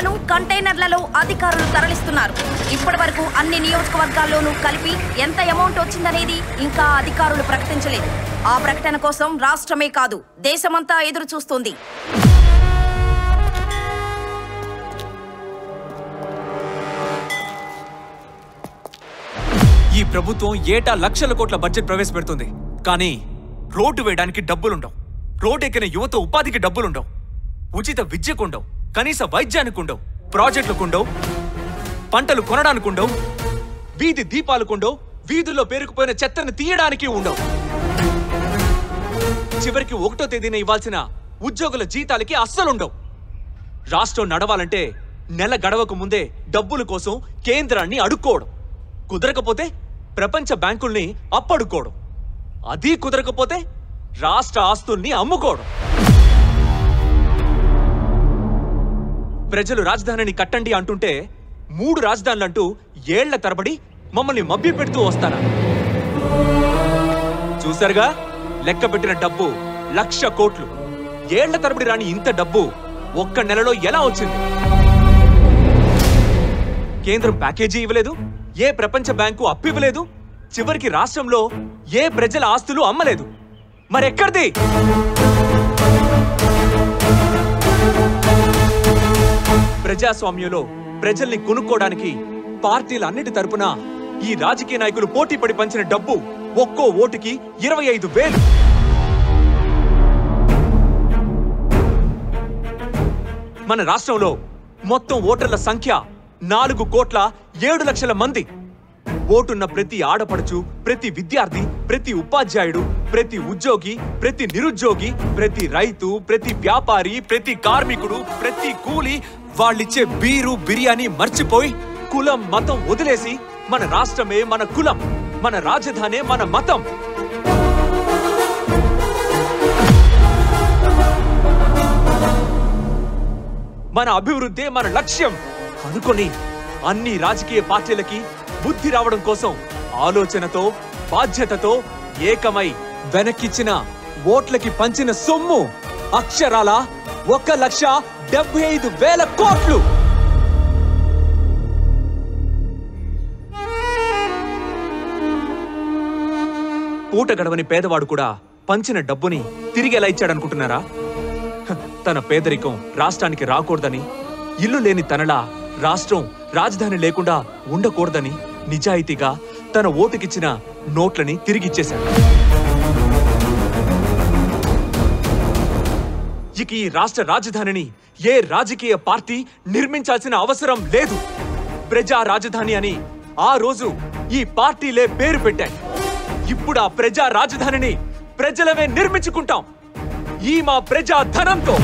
కోట్లను కంటైనర్లలో అధికారులు తరలిస్తున్నారు ఇప్పటి వరకు అన్ని నియోజకవర్గాల్లోనూ కలిపి ఎంత అమౌంట్ వచ్చిందనేది ఇంకా అధికారులు ప్రకటించలేదు ఆ ప్రకటన కోసం రాష్ట్రమే కాదు దేశమంతా ఎదురు చూస్తోంది ఈ ప్రభుత్వం ఏటా లక్షల కోట్ల బడ్జెట్ ప్రవేశపెడుతుంది కానీ రోడ్డు వేయడానికి డబ్బులుండవు రోడ్డు ఎక్కిన యువత ఉపాధికి డబ్బులుండవు ఉచిత విద్యకుండవు కనీస వైద్యానికి ఉండవు ప్రాజెక్టులకు ఉండవు పంటలు కొనడానికి ఉండవు వీధి దీపాలకుండవు వీధుల్లో పేరుకుపోయిన చెత్తను తీయడానికి ఉండవు చివరికి ఒకటో తేదీన ఇవ్వాల్సిన ఉద్యోగుల జీతాలకి అస్సలుండవు రాష్ట్రం నడవాలంటే నెల గడవక ముందే డబ్బుల కోసం కేంద్రాన్ని అడుక్కోవడం కుదరకపోతే ప్రపంచ బ్యాంకుల్ని అప్పడుకోవడం అది కుదరకపోతే రాష్ట్ర ఆస్తుల్ని అమ్ముకోవడం ప్రజలు రాజధానిని కట్టండి అంటుంటే మూడు రాజధానులంటూ ఏళ్ల తరబడి మమ్మల్ని మభ్య పెడుతూ వస్తారా చూసారుగా లెక్క పెట్టిన డబ్బు లక్ష కోట్లు ఏళ్ల తరబడి రాని ఇంత డబ్బు ఒక్క నెలలో ఎలా వచ్చింది కేంద్రం ప్యాకేజీ ఇవ్వలేదు ఏ ప్రపంచ బ్యాంకు అప్పు ఇవ్వలేదు చివరికి రాష్ట్రంలో ఏ ప్రజల ఆస్తులు అమ్మలేదు మరెక్కడిది ప్రజాస్వామ్యంలో ప్రజల్ని కొనుక్కోవడానికి పార్టీలన్నిటి తరపున ఈ రాజకీయ నాయకులు పోటీ పడి పంచిన డబ్బు ఒక్కో ఓటుకి ఇరవై ఐదు వేలు మన రాష్ట్రంలో మొత్తం ఓటర్ల సంఖ్య నాలుగు కోట్ల ఏడు లక్షల మంది ఓటున్న ప్రతి ఆడపడుచు ప్రతి విద్యార్థి ప్రతి ఉపాధ్యాయుడు ప్రతి ఉద్యోగి ప్రతి నిరుద్యోగి ప్రతి రైతు ప్రతి వ్యాపారి ప్రతి కార్మికుడు ప్రతి కూలి వాళ్ళిచ్చే బీరు బిర్యానీ మర్చిపోయి కులం మతం వదిలేసి మన రాష్ట్రమే మన కులం మన రాజధానే మన మతం మన అభివృద్ధే మన లక్ష్యం అనుకొని అన్ని రాజకీయ పార్టీలకి బుద్ధి రావడం కోసం ఆలోచనతో బాధ్యతతో ఏకమై వెనక్కిచ్చిన ఓట్లకి పంచిన సొమ్ము అక్షరాల ఒక లక్ష డెబ్బై ఐదు వేల కోట్లు పూట గడవని పేదవాడు కూడా పంచిన డబ్బుని తిరిగి ఎలా ఇచ్చాడనుకుంటున్నారా హ, తన పేదరికం రాష్ట్రానికి రాకూడదని ఇల్లు లేని తనలా రాష్ట్రం రాజధాని లేకుండా ఉండకూడదని నిజాయితీగా తన ఓటుకిచ్చిన నోట్లని తిరిగిచ్చేశాడు ఇక ఈ రాష్ట్ర రాజధానిని ఏ రాజకీయ పార్టీ నిర్మించాల్సిన అవసరం లేదు ప్రజా రాజధాని అని ఆ రోజు ఈ పార్టీలే పేరు పెట్టాయి ఇప్పుడు ఆ ప్రజా రాజధానిని ప్రజలమే నిర్మించుకుంటాం ఈ మా ప్రజా ధనంతో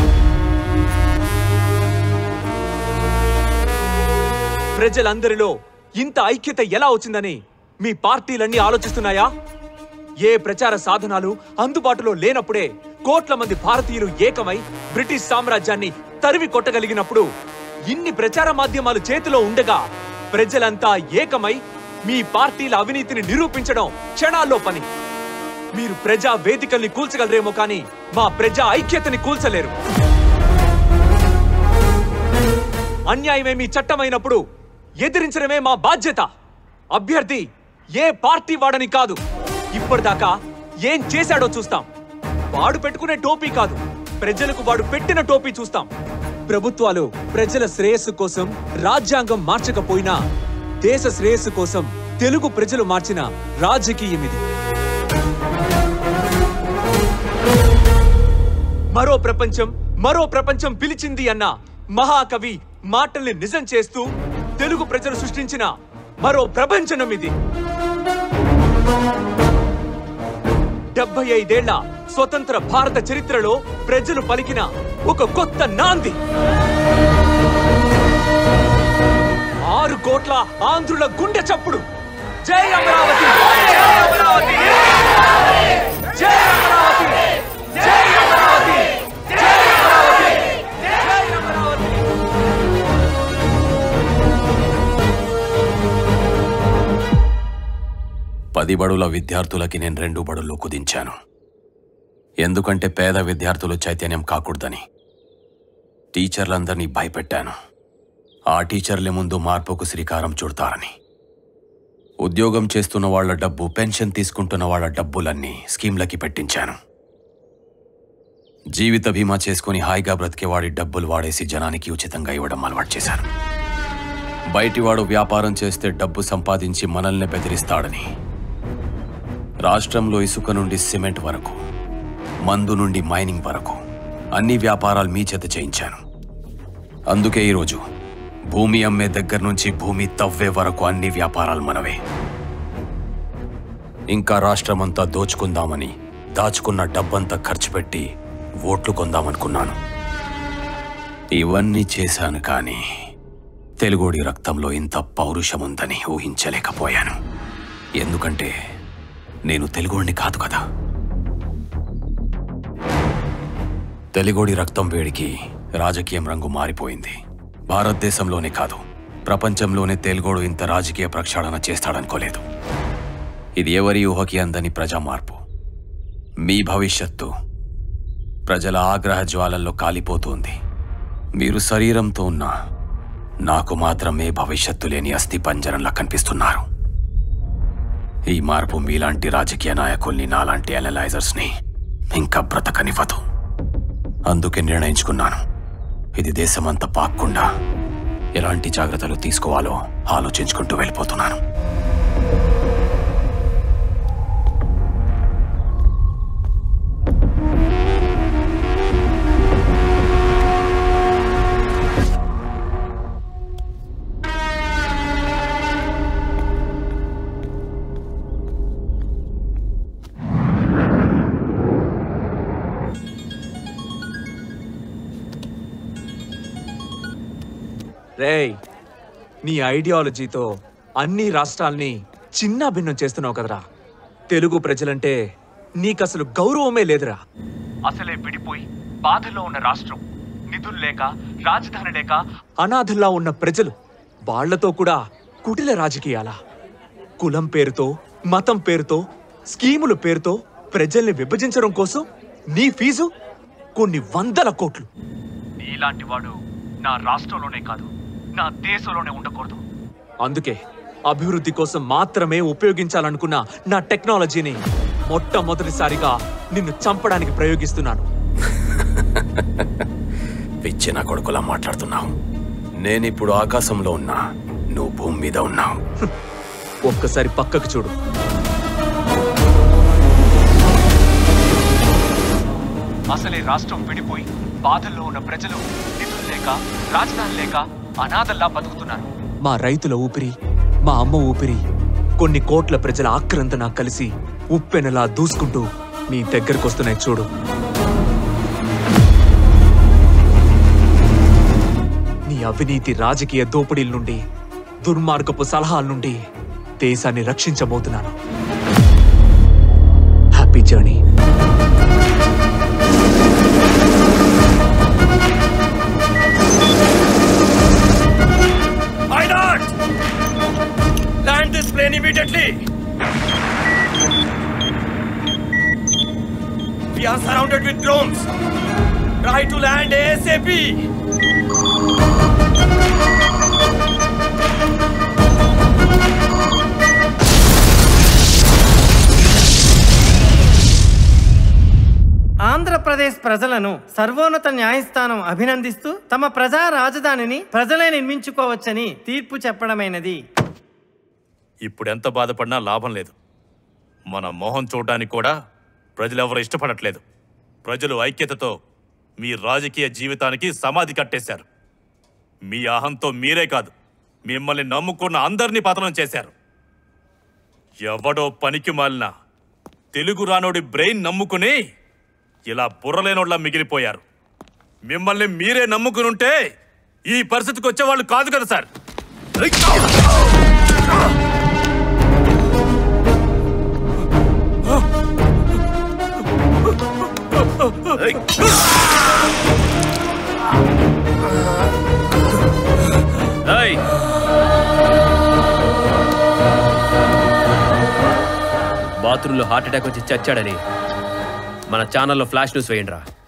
ప్రజలందరిలో ఇంత ఐక్యత ఎలా వచ్చిందని మీ పార్టీలన్నీ ఆలోచిస్తున్నాయా ఏ ప్రచార సాధనాలు అందుబాటులో లేనప్పుడే కోట్ల మంది భారతీయులు ఏకమై బ్రిటిష్ సామ్రాజ్యాన్ని తరివి కొట్టగలిగినప్పుడు ఇన్ని ప్రచార మాధ్యమాలు చేతిలో ఉండగా ప్రజలంతా ఏకమై మీ పార్టీల అవినీతిని నిరూపించడం క్షణాల్లో పని మీరు ప్రజా వేదికల్ని కూల్చగలరేమో కానీ మా ప్రజా ఐక్యతని కూల్చలేరు అన్యాయమే మీ చట్టమైనప్పుడు ఎదిరించడమే మా బాధ్యత అభ్యర్థి ఏ పార్టీ వాడని కాదు ఇప్పటిదాకా ఏం చేశాడో చూస్తాం వాడు పెట్టుకునే టోపీ కాదు ప్రజలకు వాడు పెట్టిన టోపీ చూస్తాం ప్రభుత్వాలు ప్రజల శ్రేయస్సు కోసం రాజ్యాంగం మార్చకపోయినా దేశ శ్రేయస్సు కోసం తెలుగు ప్రజలు మార్చిన రాజకీయం ఇది మరో ప్రపంచం మరో ప్రపంచం పిలిచింది అన్న మహాకవి మాటల్ని నిజం చేస్తూ తెలుగు ప్రజలు సృష్టించిన మరో ప్రపంచనం ఇది డెబ్బై ఐదేళ్ల స్వతంత్ర భారత చరిత్రలో ప్రజలు పలికిన ఒక కొత్త నాంది ఆరు కోట్ల ఆంధ్రుల గుండె చప్పుడు జై అమరావతి జై అమరావతి జై అమరావతి జై అమరావతి జై అమరావతి జై అమరావతి పది బడుల విద్యార్థులకి నేను రెండు బడుల్లో కుదించాను ఎందుకంటే పేద విద్యార్థులు చైతన్యం కాకూడదని టీచర్లందరినీ భయపెట్టాను ఆ టీచర్ల ముందు మార్పుకు శ్రీకారం చుడతారని ఉద్యోగం చేస్తున్న వాళ్ళ డబ్బు పెన్షన్ తీసుకుంటున్న వాళ్ళ డబ్బులన్నీ స్కీమ్లకి పెట్టించాను జీవిత బీమా చేసుకుని హాయిగా బ్రతికేవాడి డబ్బులు వాడేసి జనానికి ఉచితంగా ఇవ్వడం అలవాటు చేశాను బయటివాడు వ్యాపారం చేస్తే డబ్బు సంపాదించి మనల్ని బెదిరిస్తాడని రాష్ట్రంలో ఇసుక నుండి సిమెంట్ వరకు మందు నుండి మైనింగ్ వరకు అన్ని వ్యాపారాలు మీ చేత చేయించాను అందుకే ఈరోజు భూమి అమ్మే దగ్గర నుంచి భూమి తవ్వే వరకు అన్ని వ్యాపారాలు మనవే ఇంకా రాష్ట్రమంతా దోచుకుందామని దాచుకున్న డబ్బంతా ఖర్చు పెట్టి ఓట్లు కొందామనుకున్నాను ఇవన్నీ చేశాను కానీ తెలుగుడి రక్తంలో ఇంత పౌరుషం ఉందని ఊహించలేకపోయాను ఎందుకంటే నేను తెలుగుడిని కాదు కదా తెలుగోడి రక్తం వేడికి రాజకీయం రంగు మారిపోయింది భారతదేశంలోనే కాదు ప్రపంచంలోనే తెలుగోడు ఇంత రాజకీయ ప్రక్షాళన చేస్తాడనుకోలేదు ఇది ఎవరి ఊహకి అందని ప్రజా మార్పు మీ భవిష్యత్తు ప్రజల ఆగ్రహ జ్వాలల్లో కాలిపోతుంది మీరు శరీరంతో ఉన్న నాకు మాత్రమే భవిష్యత్తు లేని అస్థి పంజరంలా కనిపిస్తున్నారు ఈ మార్పు మీలాంటి రాజకీయ నాయకుల్ని నాలాంటి అనలైజర్స్ని ఇంకా బ్రతకనివ్వదు అందుకే నిర్ణయించుకున్నాను ఇది దేశమంతా పాక్కుండా ఎలాంటి జాగ్రత్తలు తీసుకోవాలో ఆలోచించుకుంటూ వెళ్ళిపోతున్నాను రేయ్ నీ ఐడియాలజీతో అన్ని రాష్ట్రాల్ని చిన్న భిన్నం చేస్తున్నావు కదరా తెలుగు ప్రజలంటే నీకసలు గౌరవమే లేదురా అసలే విడిపోయి బాధల్లో ఉన్న రాష్ట్రం నిధులు లేక రాజధాని లేక అనాథల్లా ఉన్న ప్రజలు వాళ్లతో కూడా కుటిల రాజకీయాలా కులం పేరుతో మతం పేరుతో స్కీముల పేరుతో ప్రజల్ని విభజించడం కోసం నీ ఫీజు కొన్ని వందల కోట్లు నీలాంటి వాడు నా రాష్ట్రంలోనే కాదు నా దేశంలోనే ఉండకూడదు అందుకే అభివృద్ధి కోసం మాత్రమే ఉపయోగించాలనుకున్న నా టెక్నాలజీని మొట్టమొదటిసారిగా నిన్ను చంపడానికి ప్రయోగిస్తున్నాను పిచ్చిన కొడుకులా మాట్లాడుతున్నావు నేనిప్పుడు ఆకాశంలో ఉన్నా నువ్వు భూమి మీద ఉన్నావు ఒక్కసారి పక్కకు చూడు అసలే రాష్ట్రం విడిపోయి బాధల్లో ఉన్న ప్రజలు నిధులు లేక రాజధాని లేక అనాథల్లా బతుకుతున్నారు మా రైతుల ఊపిరి మా అమ్మ ఊపిరి కొన్ని కోట్ల ప్రజల ఆక్రందన కలిసి ఉప్పెనలా దూసుకుంటూ నీ దగ్గరకు వస్తున్నాయి చూడు నీ అవినీతి రాజకీయ దోపిడీల నుండి దుర్మార్గపు సలహాల నుండి దేశాన్ని రక్షించబోతున్నాను happy journey Why not? Land this plane immediately. We are surrounded with drones. Try to land ASAP. Andhra Pradesh ప్రజలను సర్వోన్నత న్యాయస్థానం అభినందిస్తూ తమ ప్రజా రాజధానిని ప్రజలే నిర్మించుకోవచ్చని తీర్పు చెప్పడమైనది ఇప్పుడు ఎంత బాధపడినా లాభం లేదు మన మొహం చూడడానికి కూడా ప్రజలెవరు ఇష్టపడట్లేదు ప్రజలు ఐక్యతతో మీ రాజకీయ జీవితానికి సమాధి కట్టేశారు మీ అహంతో మీరే కాదు మిమ్మల్ని నమ్ముకున్న అందరినీ పతనం చేశారు ఎవడో పనికి మాలిన తెలుగు రానోడి బ్రెయిన్ నమ్ముకుని ఇలా బుర్రలేనోళ్ళ మిగిలిపోయారు మిమ్మల్ని మీరే నమ్ముకునుంటే ఈ పరిస్థితికి వచ్చేవాళ్ళు కాదు కదా సార్ ఏయ్! బాత్రూంలో హార్ట్ అటాక్ వచ్చి చచ్చాడని మన ఛానల్లో ఫ్లాష్ న్యూస్ వేయండి రా